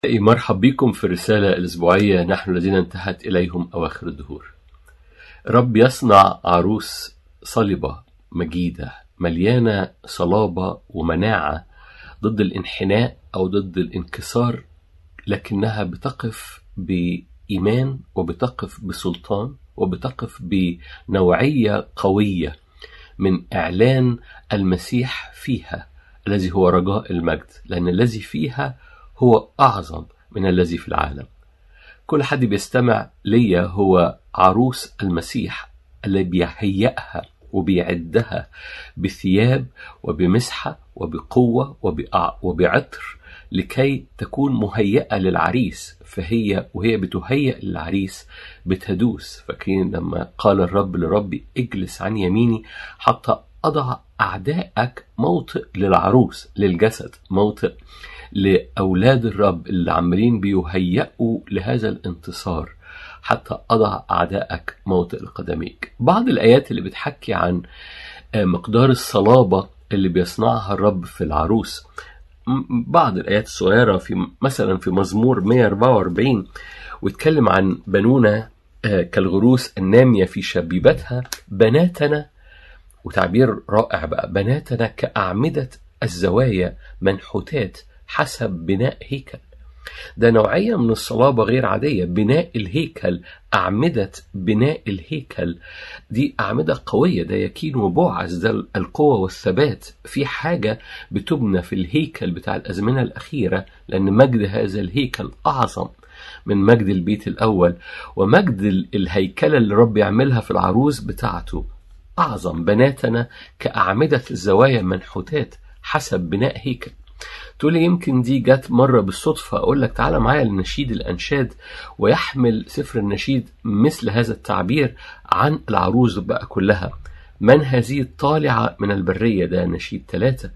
مرحب بكم في الرسالة الأسبوعية نحن الذين انتهت إليهم أواخر الدهور رب يصنع عروس صلبة مجيدة مليانة صلابة ومناعة ضد الانحناء أو ضد الانكسار لكنها بتقف بإيمان وبتقف بسلطان وبتقف بنوعية قوية من إعلان المسيح فيها الذي هو رجاء المجد لأن الذي فيها هو أعظم من الذي في العالم كل حد بيستمع ليا هو عروس المسيح اللي بيهيئها وبيعدها بثياب وبمسحة وبقوة وبعطر لكي تكون مهيئة للعريس فهي وهي بتهيئ للعريس بتدوس فاكرين لما قال الرب لربي اجلس عن يميني حتى أضع أعدائك موطئ للعروس للجسد موطئ لأولاد الرب اللي عمالين بيهيئوا لهذا الانتصار حتى أضع أعدائك موطئ لقدميك بعض الآيات اللي بتحكي عن مقدار الصلابة اللي بيصنعها الرب في العروس بعض الآيات الصغيرة في مثلا في مزمور 144 ويتكلم عن بنونا كالغروس النامية في شبيبتها بناتنا وتعبير رائع بقى بناتنا كأعمدة الزوايا منحوتات حسب بناء هيكل ده نوعية من الصلابة غير عادية بناء الهيكل أعمدة بناء الهيكل دي أعمدة قوية ده يكين وبوعز ده القوة والثبات في حاجة بتبنى في الهيكل بتاع الأزمنة الأخيرة لأن مجد هذا الهيكل أعظم من مجد البيت الأول ومجد الهيكلة اللي رب يعملها في العروس بتاعته أعظم بناتنا كأعمدة الزوايا منحوتات حسب بناء هيكل تقول لي يمكن دي جت مرة بالصدفة أقول لك تعالى معايا لنشيد الأنشاد ويحمل سفر النشيد مثل هذا التعبير عن العروس بقى كلها من هذه الطالعة من البرية ده نشيد ثلاثة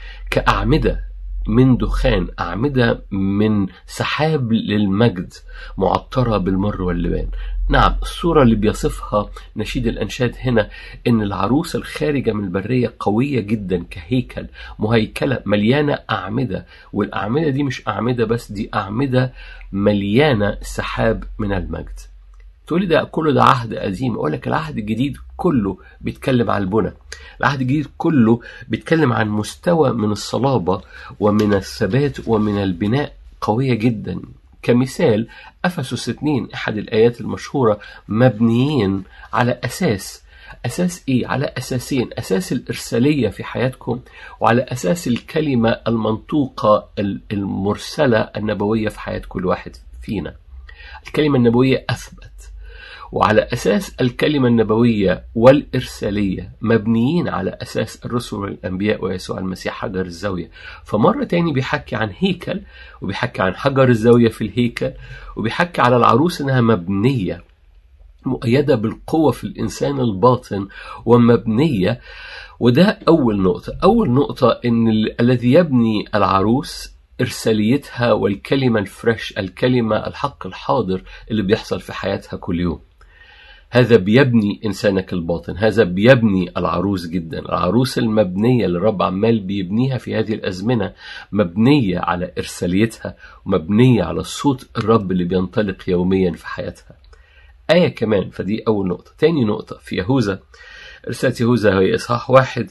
كأعمدة من دخان أعمدة من سحاب للمجد معطرة بالمر واللبان نعم الصورة اللي بيصفها نشيد الأنشاد هنا إن العروس الخارجة من البرية قوية جدا كهيكل مهيكلة مليانة أعمدة والأعمدة دي مش أعمدة بس دي أعمدة مليانة سحاب من المجد تقولي ده كله ده عهد قديم اقول لك العهد الجديد كله بيتكلم عن البنى العهد الجديد كله بيتكلم عن مستوى من الصلابة ومن الثبات ومن البناء قوية جدا كمثال أفسس 2 أحد الآيات المشهورة مبنيين على أساس أساس إيه؟ على أساسين أساس الإرسالية في حياتكم وعلى أساس الكلمة المنطوقة المرسلة النبوية في حياة كل واحد فينا الكلمة النبوية أثبت وعلى أساس الكلمة النبوية والإرسالية مبنيين على أساس الرسل والأنبياء ويسوع المسيح حجر الزاوية فمرة تاني بيحكي عن هيكل وبيحكي عن حجر الزاوية في الهيكل وبيحكي على العروس إنها مبنية مؤيدة بالقوة في الإنسان الباطن ومبنية وده أول نقطة أول نقطة إن الذي يبني العروس إرساليتها والكلمة الفريش الكلمة الحق الحاضر اللي بيحصل في حياتها كل يوم هذا بيبني إنسانك الباطن هذا بيبني العروس جدا العروس المبنية اللي الرب عمال بيبنيها في هذه الأزمنة مبنية على إرساليتها ومبنية على صوت الرب اللي بينطلق يوميا في حياتها آية كمان فدي أول نقطة تاني نقطة في يهوذا رسالة يهوذا هي إصحاح واحد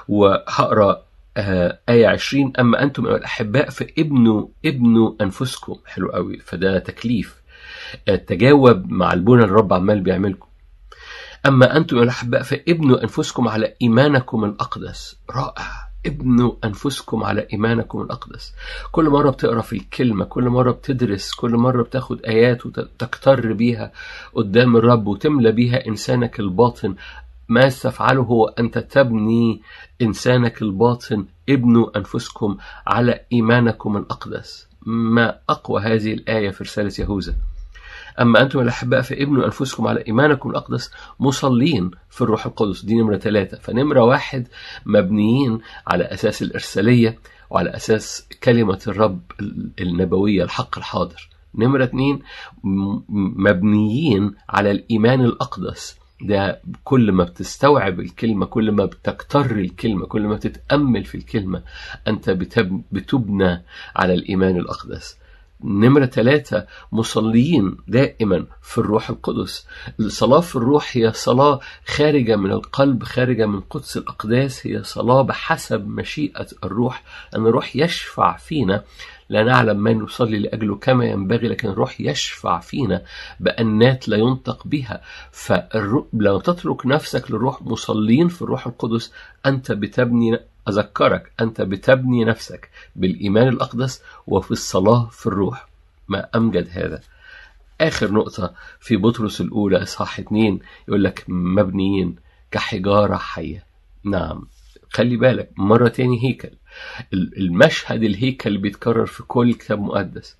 وهقرأ آية 20 أما أنتم أيها الأحباء فابنوا ابنوا أنفسكم حلو قوي فده تكليف تجاوب مع البنى الرب عمال بيعملكم أما أنتم أيها الأحباء فابنوا أنفسكم على إيمانكم الأقدس رائع ابنوا أنفسكم على إيمانكم الأقدس كل مرة بتقرأ في الكلمة كل مرة بتدرس كل مرة بتاخد آيات وتكتر بيها قدام الرب وتملى بيها إنسانك الباطن ما تفعله هو أنت تبني إنسانك الباطن ابنوا أنفسكم على إيمانكم الأقدس ما أقوى هذه الآية في رسالة يهوذا أما أنتم الأحباء فابنوا أنفسكم على إيمانكم الأقدس مصلين في الروح القدس دي نمرة ثلاثة فنمرة واحد مبنيين على أساس الإرسالية وعلى أساس كلمة الرب النبوية الحق الحاضر نمرة اتنين مبنيين على الإيمان الأقدس ده كل ما بتستوعب الكلمة كل ما بتكتر الكلمة كل ما بتتأمل في الكلمة أنت بتبنى على الإيمان الأقدس نمرة ثلاثة مصلين دائما في الروح القدس الصلاة في الروح هي صلاة خارجة من القلب خارجة من قدس الأقداس هي صلاة بحسب مشيئة الروح أن الروح يشفع فينا لا نعلم ما نصلي لأجله كما ينبغي لكن الروح يشفع فينا بأنات لا ينطق بها فلو تترك نفسك للروح مصلين في الروح القدس أنت بتبني أذكرك أنت بتبني نفسك بالإيمان الأقدس وفي الصلاة في الروح ما أمجد هذا آخر نقطة في بطرس الأولى إصحاح اتنين يقول لك مبنيين كحجارة حية نعم خلي بالك مرة تاني هيكل المشهد الهيكل بيتكرر في كل كتاب مقدس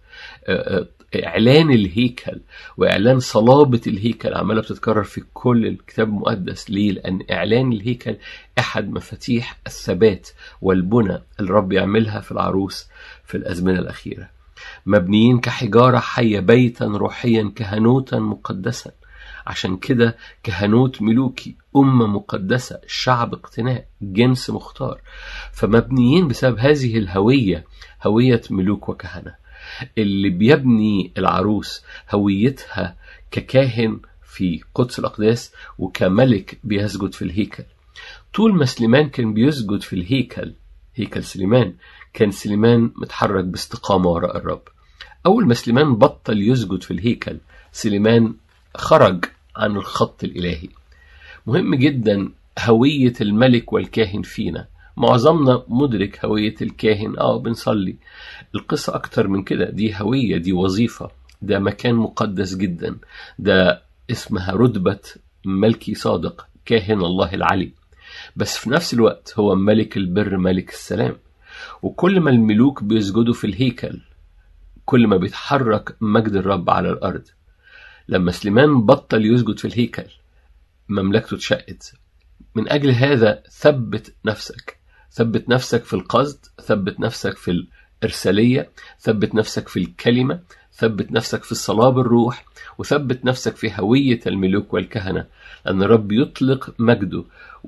اعلان الهيكل واعلان صلابه الهيكل عماله بتتكرر في كل الكتاب المقدس ليه لان اعلان الهيكل احد مفاتيح الثبات والبنى اللي الرب يعملها في العروس في الازمنه الاخيره مبنيين كحجاره حيه بيتا روحيا كهنوتا مقدسا عشان كده كهنوت ملوكي أمة مقدسة شعب اقتناء جنس مختار فمبنيين بسبب هذه الهوية هوية ملوك وكهنة اللي بيبني العروس هويتها ككاهن في قدس الأقداس وكملك بيسجد في الهيكل طول ما سليمان كان بيسجد في الهيكل هيكل سليمان كان سليمان متحرك باستقامة وراء الرب أول ما سليمان بطل يسجد في الهيكل سليمان خرج عن الخط الإلهي مهم جدا هوية الملك والكاهن فينا معظمنا مدرك هوية الكاهن اه بنصلي القصة أكتر من كده دي هوية دي وظيفة ده مكان مقدس جدا ده اسمها رتبة ملكي صادق كاهن الله العلي بس في نفس الوقت هو ملك البر ملك السلام وكل ما الملوك بيسجدوا في الهيكل كل ما بيتحرك مجد الرب على الأرض لما سليمان بطل يسجد في الهيكل مملكته اتشقت من أجل هذا ثبت نفسك ثبت نفسك في القصد ثبت نفسك في الإرسالية ثبت نفسك في الكلمة ثبت نفسك في الصلاة بالروح وثبت نفسك في هوية الملوك والكهنة أن الرب يطلق مجده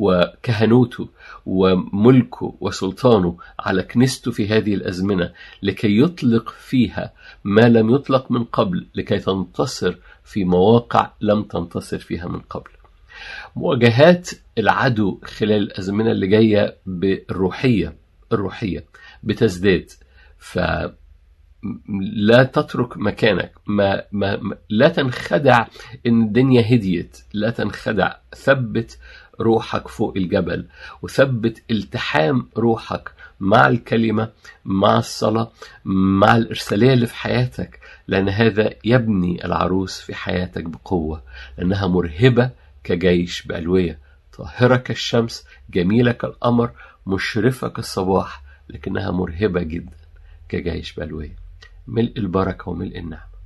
وكهنوته وملكه وسلطانه على كنيسته في هذه الأزمنة لكي يطلق فيها ما لم يطلق من قبل لكي تنتصر في مواقع لم تنتصر فيها من قبل مواجهات العدو خلال الأزمنة اللي جاية بالروحية الروحية بتزداد ف لا تترك مكانك ما, ما, ما لا تنخدع ان الدنيا هديت لا تنخدع ثبت روحك فوق الجبل وثبت التحام روحك مع الكلمة مع الصلاة مع الإرسالية اللي في حياتك لأن هذا يبني العروس في حياتك بقوة لأنها مرهبة كجيش بألوية طاهرة كالشمس جميلة كالقمر مشرفة كالصباح لكنها مرهبة جدا كجيش بألوية ملء البركة وملء النعمة